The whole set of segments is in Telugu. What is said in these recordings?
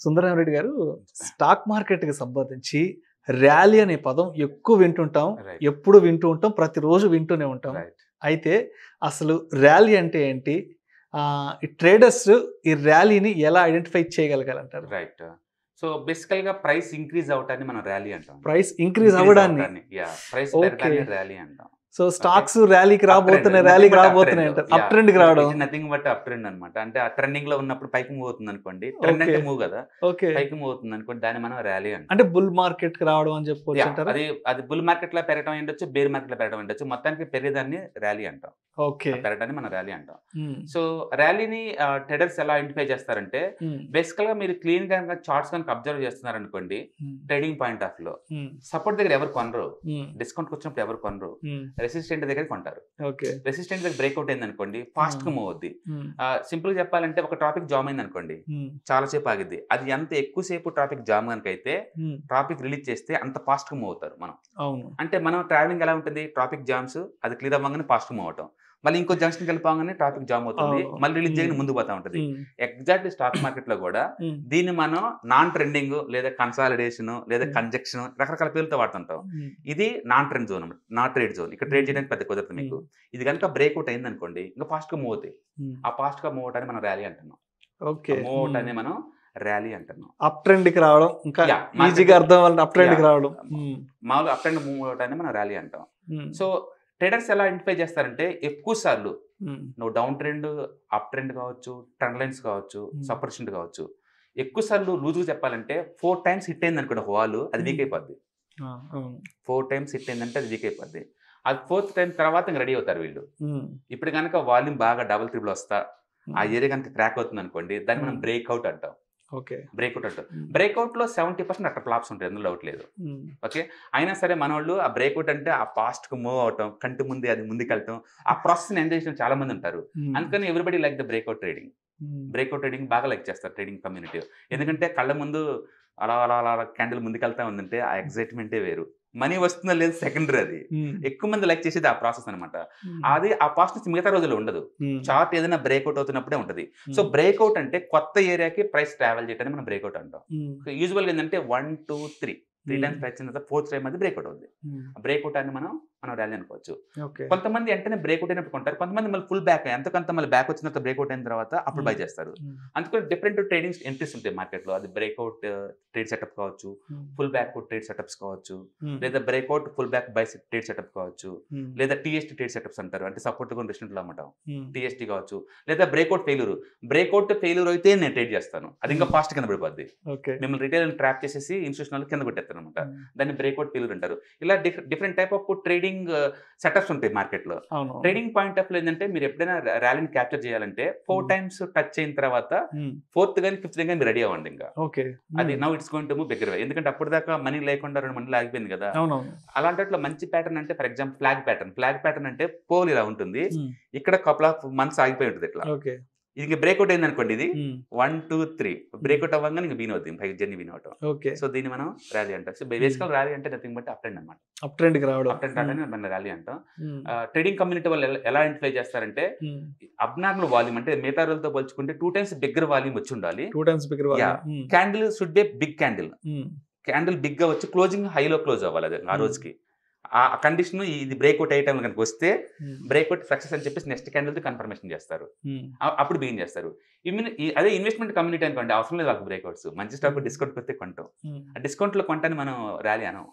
సుందరరామరెడ్డి గారు స్టాక్ మార్కెట్ కి సంబంధించి ర్యాలీ అనే పదం ఎక్కువ వింటుంటాం Right. ఎప్పుడు వింటూ ఉంటాం ప్రతిరోజు వింటూనే ఉంటాం రైట్ అయితే అసలు ర్యాలీ అంటే ఏంటి ఆ, ఈ ట్రేడర్స్ ఈ ర్యాలీని ఎలా ఐడెంటిఫై చేయగలగాలంటారు రైట్ సో బేసికల్ గా ప్రైస్ ఇంక్రీజ్ అవటాన్ని మనం ర్యాలీ అంటాం ప్రైస్ ఇంక్రీజ్ అవ్వడాన్ని యా ప్రైస్ Okay. పెరగడాన్ని ర్యాలీ అంటాం సో స్టాక్స్ ర్యాలీకి రాబోతున్నాయి ర్యాలీకి రాబోతున్నాయి అంటారు అప్ ట్రెండ్ కి రావడం నథింగ్ బట్ అప్ ట్రెండ్ అనమాట అంటే ఆ ట్రెండింగ్ లో ఉన్నప్పుడు పైకి మూవ్ అవుతుంది అనుకోండి ట్రెండ్ Okay. అంటే మూవ్ కదా ఓకే పైకి మూవ్ అవుతుంది అనుకోండి దాన్ని మనం ర్యాలీ అంటాం అంటే బుల్ మార్కెట్ కి రావడం అని చెప్పుకోవచ్చు Yeah, అంటారు అది అది బుల్ మార్కెట్ లో పెరగడం ఉండొచ్చు బేర్ మార్కెట్ లో పెరగడం ఉండొచ్చు మొత్తానికి పెరిగేదాన్ని ర్యాలీ అంటాం ఓకే పెరగడాన్ని మనం ర్యాలీ అంటాం సో ర్యాలీని ట్రేడర్స్ ఎలా ఐడెంటిఫై చేస్తారంటే బేసికల్ గా మీరు క్లీన్ గా చార్ట్స్ కనుక అబ్జర్వ్ చేస్తున్నారు అనుకోండి ట్రేడింగ్ పాయింట్ ఆఫ్ లో సపోర్ట్ దగ్గర ఎవరు కొనరు డిస్కౌంట్ వచ్చినప్పుడు ఎవరు కొనరు రెసిస్టెంట్ దగ్గర కొంటారు ఓకే రెసిస్టెంట్ దగ్గర బ్రేక్అవుట్ అయింది అనుకోండి ఫాస్ట్ గా మూవ్ అవుద్ది సింపుల్ గా చెప్పాలంటే ఒక ట్రాఫిక్ జామ్ అయింది అనుకోండి చాలా సేపు ఆగిద్ది అది ఎంత ఎక్కువసేపు ట్రాఫిక్ జామ్ కనుక అయితే ట్రాఫిక్ రిలీజ్ చేస్తే అంత ఫాస్ట్ గా మూవ్ అవుతారు మనం అవును అంటే మనం ట్రావెలింగ్ ఎలా ఉంటుంది ట్రాఫిక్ జామ్స్ అది క్లియర్ అవ్వగానే ఫాస్ట్ మూవ్ అవటం మళ్ళీ ఇంకో జంక్షన్ వెళ్ళిపోగానే ట్రాఫిక్ జామ్ అవుతుంది అవును. మళ్ళీ రిలీజ్ చేయగానే Hmm. ముందు పోతా ఉంటుంది ఉమ్, ఎగ్జాక్ట్లీ స్టాక్ మార్కెట్ లో కూడా ఉమ్, దీన్ని మనం నాన్ ట్రెండింగ్ లేదా కన్సాలిడేషన్ లేదా Hmm. కంజక్షన్ రకరకాల పేర్లతో వాడుతుంటాం ఉమ్, ఇది non trend zone no trade zone ఇక్కడ ట్రేడ్ చేయడానికి పెద్ద కుదరదు మీకు ఇది కనుక బ్రేక్అవుట్ అయింది అనుకోండి ఇంకా ఫాస్ట్ గా మూవ్ అవుతాయి ఉమ్. ఆ ఫాస్ట్ గా మూవ్ అవటాన్ని మనం ర్యాలీ అంటున్నాం ఓకే మూవ్ అవుట్ అనే మనం ర్యాలీ అంటున్నాం అప్ ట్రెండ్ కి రావడం ఇంకా Yeah, market- ఈజీగా అర్థం అవ్వాలంటే అప్ ట్రెండ్ కి Yeah. రావడం ఉమ్, మామూలుగా అప్ అండ్ మూవ్ అవటాన్ని మనం ర్యాలీ అంటాం ఉమ్, సో ట్రేడర్స్ ఎలా ఐడెంటిఫై చేస్తారంటే ఎక్కువ సార్లు ఉమ్, నువ్వు డౌన్ ట్రెండ్ అప్ ట్రెండ్ కావచ్చు ట్రెండ్ లైన్స్ కావచ్చు Hmm. సపర్షన్ కావచ్చు ఎక్కువ సార్లు లూజ్గా చెప్పాలంటే ఫోర్ టైమ్స్ హిట్ అయింది అనుకోండి వాల్ అది వీక్ Hmm. అయిపోద్ది ఆ, అవును ఫోర్ టైమ్స్ హిట్ అయిందంటే అది వీక్ అయిపోద్ది అది ఫోర్త్ టైం తర్వాత ఇంకా రెడీ అవుతారు వీళ్ళు ఉమ్, ఇప్పుడు కనుక వాల్యూమ్ బాగా డబుల్ త్రిబుల్ వస్తా ఉమ్, ఆ ఏరియా కనుక క్రాక్ అవుతుంది అనుకోండి దాన్ని మనం Hmm. బ్రేక్అవుట్ అంటాం ఓకే బ్రేక్అవుట్ అంటాం ఉమ్, బ్రేక్అవుట్ లో సెవెంటీ పర్సెంట్ అట్లా ఫ్లాప్స్ ఉంటాయి అందులో డౌట్ లేదు ఉమ్, ఓకే అయినా సరే మన వాళ్ళు ఆ బ్రేక్అవుట్ అంటే ఆ ఫాస్ట్ కు మూవ్ అవటం కంటి ముందే అది ముందుకు వెళ్ళటం ఆ ప్రాసెస్ ఎంజాయ్ చేసిన చాలా మంది ఉంటారు ఉమ్, అందుకని everybody like the breakout trading um, breakout trading బాగా లైక్ చేస్తారు ట్రేడింగ్ కమ్యూనిటీ ఎందుకంటే కళ్ళ ముందు అలా అలా అలా అలా క్యాండిల్ ముందుకెళ్తా ఉందంటే ఆ ఎగ్జైట్మెంటే వేరు మనీ వస్తుందో లేదు సెకండరీ అది ఉమ్, ఎక్కువ మంది లైక్ చేసేది ఆ ప్రాసెస్ అనమాట ఉమ్, అది ఆ ప్రాసెస్ మిగతా రోజుల్లో ఉండదు ఉమ్, చార్ట్ ఏదైనా బ్రేక్అవుట్ అవుతున్నప్పుడే ఉంటుంది సో ఉమ్, బ్రేక్అవుట్ అంటే కొత్త ఏరియాకి ప్రైస్ ట్రావెల్ చేయడానికి మనం బ్రేక్అవుట్ అంటాం ఉమ్, యూజువల్గా ఏంటంటే one two three three um, times price తర్వాత ఫోర్త్ టైం అది బ్రేక్అవుట్ అవుతుంది ఉమ్, బ్రేక్అవుట్ అని మనం మనం ర్యాలీ అనుకోవచ్చు ఓకే కొంతమంది వెంటనే బ్రేక్అవుట్ అయినప్పుడు కొంటారు కొంతమంది మళ్ళీ ఫుల్ బ్యాక్ ఎంత కొంత మళ్ళీ బ్యాక్ వచ్చిన తర్వాత బ్రేక్అవుట్ అయిన తర్వాత అప్పుడు బై Hmm. చేస్తారు ఉమ్, అందుకని డిఫరెంట్ ట్రేడింగ్ ఎంట్రీస్ ఉంటాయి మార్కెట్లో అది బ్రేక్అవుట్ ట్రేడ్ సెటప్ కావచ్చు um, pullback trade setups కావచ్చు ఉమ్, లేదా breakout pullback buy trade setup కావచ్చు ఉమ్, లేదా టీఎస్టీ ట్రేడ్ సెటప్స్ అంటారు అంటే సపోర్ట్ కొని రెస్టారెంట్లో అమ్మటం ఉమ్, టీఎస్టీ కావచ్చు లేదా బ్రేక్అవుట్ ఫెయిల్యూర్ బ్రేక్అవుట్ ఫెయిల్యూర్ అయితే నేను ట్రేడ్ చేస్తాను అది ఇంకా Hmm. ఫాస్ట్ కింద పడిపోద్ది ఓకే మిమ్మల్ని రిటైల్ ట్రాప్ చేసేసి ఇన్స్టిట్యూషనల్ కింద కొట్టేస్తారు అనమాట ఉమ్, దాన్ని బ్రేక్అవుట్ ఫెయిల్యూర్ అంటారు ఇలా different type of trading setups ఉంటాయి మార్కెట్లో అవును ట్రేడింగ్ పాయింట్ ఆఫ్ ఏంటంటే మీరు ఎప్పుడైనా ర్యాలీని క్యాప్చర్ చేయాలంటే ఫోర్ Hmm. టైమ్స్ టచ్ అయిన తర్వాత ఉమ్, ఫోర్త్ కానీ ఫిఫ్త్ కానీ మీరు రెడీ అవ్వండి ఇంకా ఓకే అది um, now it's going to move bigger ఎందుకంటే అప్పటిదాకా మనీ లేకుండా రెండు మంది ఆగిపోయింది కదా అవునవును అలాంటి మంచి ప్యాటర్న్ అంటే for example flag pattern flag pattern అంటే పోల్ ఇలా ఉంటుంది ఉమ్, ఇక్కడ కపుల్ ఆఫ్ మంత్స్ ఆగిపోయి ఉంటుంది ఇట్లా ఓకే ఇది బ్రేక్అవుట్ అయింది అనుకోండి ఇది um, one two three breakout అవ్వగానే ఇంకా బీన్ అవుతుంది పైకి జర్నీ బీన్ అవటం ఓకే సో దీన్ని మనం ర్యాలీ అంటాం సో బేసికల్ ర్యాలీ అంటే నథింగ్ బట్ అప్ ట్రెండ్ అనమాట అప్ ట్రెండ్ కి రావడం అప్ ట్రెండ్ రాగానే మన ర్యాలీ అంటాం ఉమ్, ట్రేడింగ్ కమ్యూనిటీ వాళ్ళు ఎలా- ఎలా ఐడెంటిఫై చేస్తారంటే ఉమ్, అబ్నార్మల్ వాల్యూమ్ అంటే మిగతా రోజులతో పోల్చుకుంటే టూ టైమ్స్ బిగ్గర్ వాల్యూమ్ వచ్చి ఉండాలి two times bigger Yeah. Candle should be big candle candle big గా వచ్చి క్లోజింగ్ హైలో క్లోజ్ అవ్వాలి అది ఆ Hmm. రోజుకి ఆ కండిషన్ ఇది బ్రేక్అవుట్ అయ్యే టైం కనుక వస్తే బ్రేక్అవుట్ సక్సెస్ అని చెప్పేసి నెక్స్ట్ క్యాండిల్ కన్ఫర్మేషన్ చేస్తారు ఆ- అప్పుడు బిగిన్ చేస్తారు ఇమ్యూన్ అదే ఇన్వెస్ట్మెంట్ కమ్యూనిటీ అనుకోండి అవసరం లేదు వాళ్ళకి బ్రేక్అవుట్స్ మంచి స్టాక్ డిస్కౌంట్ కొడితే కొంటాం ఆ డిస్కౌంట్ లో కొంటాని మనం ర్యాలీ అనం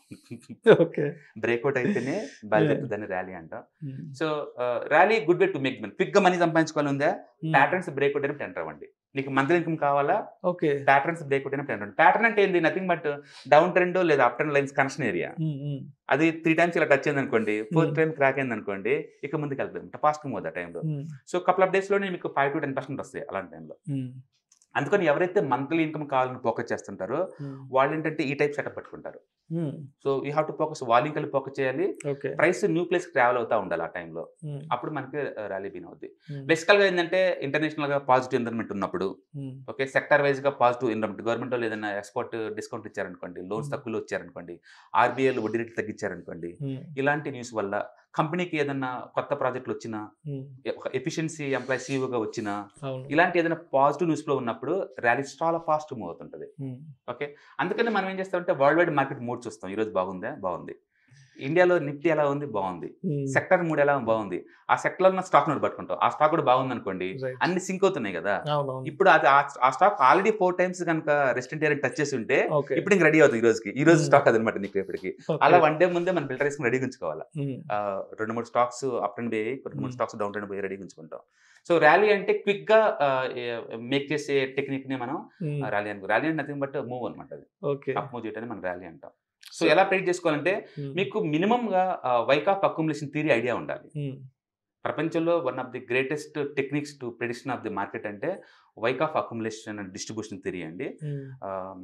ఓకే బ్రేక్అవుట్ అయితేనే బయలుదేరుతుందని ర్యాలీ అంటాం so rally good way to make money quick గా మనీ సంపాదించుకోవాలి ఉందా ప్యాటర్న్స్ బ్రేక్అవుట్ అయినప్పుడు ఎంటర్ అవ్వండి నీకు మంత్లీ ఇన్కమ్ కావాలా ఓకే ప్యాటర్న్స్ బ్రేక్అవుట్ అయినప్పుడు ఎంటర్ ప్యాటర్న్ అంటే ఏంది నథింగ్ బట్ డౌన్ ట్రెండ్ లేదా up trend lines connection area అది త్రీ టైమ్స్ ఇలా టచ్ అయింది అనుకోండి ఫోర్త్ Hmm. టైం క్రాక్ అయింది అనుకోండి ఇక ముందుకు వెళ్తుంది ఫాస్ట్ మూవ్ ఆ టైంలో సో కపుల్ ఆఫ్ డేస్ లోనే మీకు ఫైవ్ టు టెన్ పర్సెంట్ వస్తాయి అలాంటి టైంలో అందుకని ఎవరైతే మంత్లీ ఇన్కమ్ కావాలని ఫోకస్ చేస్తుంటారో వాళ్ళు ఏంటంటే ఈ టైప్ సెటప్ పట్టుకుంటారు so you have to focus volume కలిపి ఫోకస్ చేయాలి okay price new place travel అవుతా ఉండాలి ఆ టైంలో అప్పుడు మనకి ర్యాలీ బీన్ అవుద్ది బేసికల్ గా ఏంటంటే ఇంటర్నేషనల్ గా పాజిటివ్ ఎన్విరాన్మెంట్ ఉన్నప్పుడు ఓకే సెక్టర్ వైజ్ గా పాజిటివ్ ఎన్విరాన్మెంట్ గవర్నమెంట్ వాళ్ళు ఏదైనా ఎక్స్పోర్ట్ డిస్కౌంట్ ఇచ్చారనుకోండి లోన్స్ Hmm. తక్కువలో ఇచ్చారనుకోండి ఆర్బీఐ వడ్డీ రేట్లు తగ్గించారనుకోండి ఇలాంటి న్యూస్ వల్ల కంపెనీకి ఏదైనా కొత్త ప్రాజెక్టులు వచ్చినా ఉమ్, ఒక ఎఫిషియన్సీ ఎంప్లాయ్ సీఓగా వచ్చినా అవును ఇలాంటి ఏదైనా పాజిటివ్ న్యూస్ ఫ్లో ఉన్నప్పుడు ర్యాలీ చాలా ఫాస్ట్ మూవ్ అవుతుంటది ఉమ్, ఓకే అందుకని మనం ఏం చేస్తామంటే వరల్డ్ వైడ్ మార్కెట్ మూడ్ చూస్తాం ఈరోజు బాగుందా బాగుంది ఇండియాలో నిఫ్టీ ఎలా ఉంది బాగుంది ఉమ్, సెక్టర్ మూడు ఎలా బాగుంది ఆ సెక్టర్ లో స్టాక్ నోట్ పట్టుకుంటాం ఆ స్టాక్ కూడా బాగుంది అనుకోండి right. అన్ని సింక్ అవుతున్నాయి కదా అవునవును ఇప్పుడు అది ఆ- ఆ స్టాక్ ఆల్రెడీ ఫోర్ టైమ్స్ కనుక రెస్టెంట్ ఏరియా టచ్ చేసి ఉంటే ఓకే ఇప్పుడు ఇంక రెడీ అవుతుంది ఈ రోజుకి ఈ రోజు Hmm. స్టాక్ అదనమాట నీకు రేపటికి ఓకే. అలా వన్ డే ముందే మనం ఫిల్టర్ వేసుకుని రెడీగా ఉంచుకోవాలి ఉమ్, ఆ, రెండు మూడు స్టాక్స్ అప్ అండ్ పోయి రెండు మూడు Hmm. స్టాక్స్ డౌన్ అండ్ పోయి రెడీగా ఉంచుకుంటాం సో ర్యాలీ అంటే క్విక్ గా మేక్ చేసే టెక్నిక్ ని మనం ఉమ్, ర్యాలీ అనుకో ర్యాలీ అంటే నథింగ్ బట్ మూవ్ అనమాట అది ఓకే అప్ మూవ్ చేయడానికి మనం ర్యాలీ అంటాం సో ఎలా ప్రేట్ చేసుకోవాలంటే ఉమ్, మీకు మినిమం గా Wyckoff accumulation theory idea ఉండాలి ఉమ్, ప్రపంచంలో one of the greatest techniques to prediction of the market అంటే Wyckoff accumulation and distribution theory అండి ఉమ్, ఆమ్,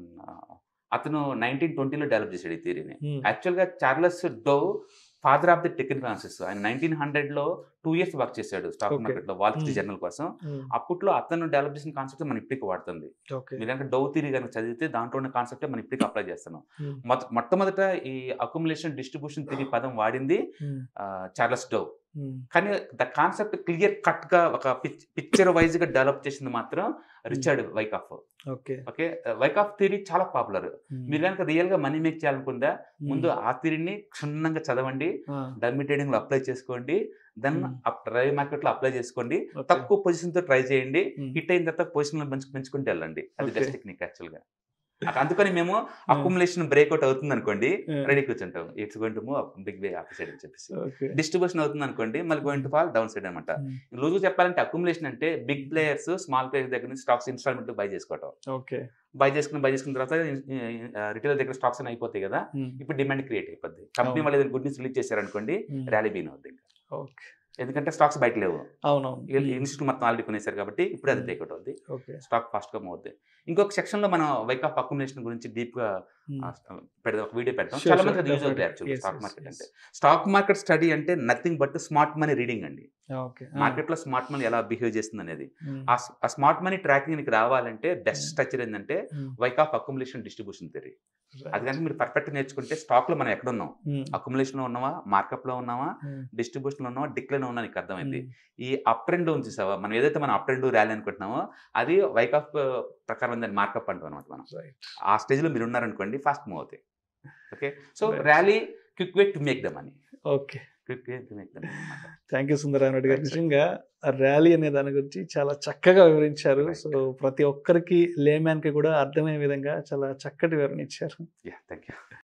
అతను నైన్టీన్ ట్వంటీలో డెవలప్ చేశాడు ఈ థియరీని ఉమ్, యాక్చువల్గా Charles Dow father of the technical analysis ఆయన నైన్టీన్ హండ్రెడ్లో టూ ఇయర్స్ వర్క్ చేశాడు స్టాక్ Okay. మార్కెట్లో వాల్ స్ట్రీట్ Hmm. జర్నల్ కోసం ఉమ్, అప్పట్లో అతను డెవలప్ చేసిన కాన్సెప్ట్ మనం ఇప్పటికి వాడుతుంది ఓకే మీరు కనుక డౌ థియరీ కనుక చదివితే దాంట్లో ఉన్న కాన్సెప్ట్ మనం ఇప్పటికి అప్లై చేస్తున్నాం ఉమ్, మొట్ట- మొట్టమొదట ఈ అక్యుములేషన్ డిస్ట్రిబ్యూషన్ థియరీ పదం వాడింది ఉమ్, చార్లెస్ డో ఉమ్, కానీ ద కాన్సెప్ట్ క్లియర్ కట్ గా ఒక పిక్చర్ వైజ్ గా డెవలప్ చేసింది మాత్రం Richard Wyckoff okay okay Wyckoff theory చాలా పాపులర్ ఉమ్, మీరు కనుక రియల్ గా మనీ మేక్ చేయాలనుకుందా ఉమ్, ముందు ఆ థియరీని క్షుణ్ణంగా చదవండి ఆ, డమ్మి ట్రేడింగ్ లో అప్లై చేసుకోండి దెన్ Hmm. డ్రై మార్కెట్ లో అప్లై చేసుకోండి ఓకే. తక్కువ పొజిషన్ తో ట్రై చేయండి ఉమ్, హిట్ అయిన తర్వాత పొజిషన్ పెంచు పెంచుకుంటూ వెళ్ళండి అది Okay. బెస్ట్ టెక్నిక్ యాక్చువల్ గా అందుకని మేము అక్యుములేషన్ బ్రేక్అవుట్ అవుతుంది అనుకోండి ఉమ్, రెడీ కూర్చుంటాం it's going to move big way of side అని చెప్పేసి ఓకే డిస్ట్రిబ్యూషన్ అవుతుంది అనుకోండి మళ్ళీ going to fall down side అనమాట ఉమ్, లూజు చెప్పాలంటే అక్యుములేషన్ అంటే బిగ్ ప్లేయర్స్ స్మాల్ ప్లేయర్స్ దగ్గర నుంచి స్టాక్స్ ఇన్స్టాల్మెంట్ బై చేసుకోవటం ఓకే బై చేసుకుని బై చేసుకున్న తర్వాత రిటైల్ దగ్గర స్టాక్స్ అని అయిపోతాయి కదా ఉమ్, ఇప్పుడు డిమాండ్ క్రియేట్ అయిపోద్ది కంపెనీ అవును. వాళ్ళు ఏదైనా గుడ్ న్యూస్ రిలీజ్ చేశారనుకోండి ఉమ్, ర్యాలీ బీన్ అవుతుంది ఇంకా. ఓకే ఎందుకంటే స్టాక్స్ బయట లేవు అవునవును ఉమ్, ఇన్స్టిట్యూట్ మొత్తం ఆల్రెడీ కొనేసారు కాబట్టి ఇప్పుడు అది Hmm. బ్రేక్అవుట్ అవుద్ది ఓకే స్టాక్ ఫాస్ట్ గా మూవ్ అవుద్ది ఇంకొక సెక్షన్ లో మనం వైక్ ఆఫ్ అక్యుములేషన్ గురించి డీప్ గా ఉమ్, ఆ, పెడదాం ఒక వీడియో పెడతాం Sure, చాలా sure, మంది అది యూజ్ అవుతుంది definitely. Actually Yes, stock yes, market yes. అంటే స్టాక్ మార్కెట్ స్టడీ అంటే nothing but smart money reading అండి ఓకే ఆ, మార్కెట్ లో స్మార్ట్ మనీ ఎలా బిహేవ్ చేస్తుంది అనేది ఉమ్, ఆ స్- ఆ స్మార్ట్ మనీ ట్రాకింగ్ నీకు రావాలంటే బెస్ట్ Hmm. స్ట్రక్చర్ ఏంటంటే um, Wyckoff accumulation distribution theory right. అది కనుక మీరు పర్ఫెక్ట్ నేర్చుకుంటే స్టాక్ లో మనం ఎక్కడ ఉన్నాం ఉమ్, అక్యుములేషన్ లో ఉన్నావా మార్కప్ లో ఉన్నావా ఉమ్, డిస్ట్రిబ్యూషన్ లో ఉన్నావా డిక్లైన్ ఉన్నా నీకు అర్థమైంది ఉమ్, ఈ అప్ అండ్ డౌన్ చూసావా మనం ఏదైతే మనం అప్ అండ్ డౌన్ ర్యాలీ అనుకుంటున్నామో అది వైక్ ఆఫ్ ప్రకారం దాన్ని మార్కప్ అంటాం అనమాట మనం right. ఆ స్టేజ్ లో మీరు ఉన్నారనుకోండి ఫాస్ట్ మూవ్ అవుతాయి okay so Right. Rally quick way to make the money okay quick way to make the money thank you Sundarayana Reddy garu Right, sir. నిజంగా ర్యాలీ అనే దాని గురించి చాలా చక్కగా వివరించారు Right. సో ప్రతి ఒక్కరికి లేమ్యాన్ కి కూడా అర్థమయ్యే విధంగా చాలా చక్కటి వివరణ ఇచ్చారు యా థ్యాంక్ యూ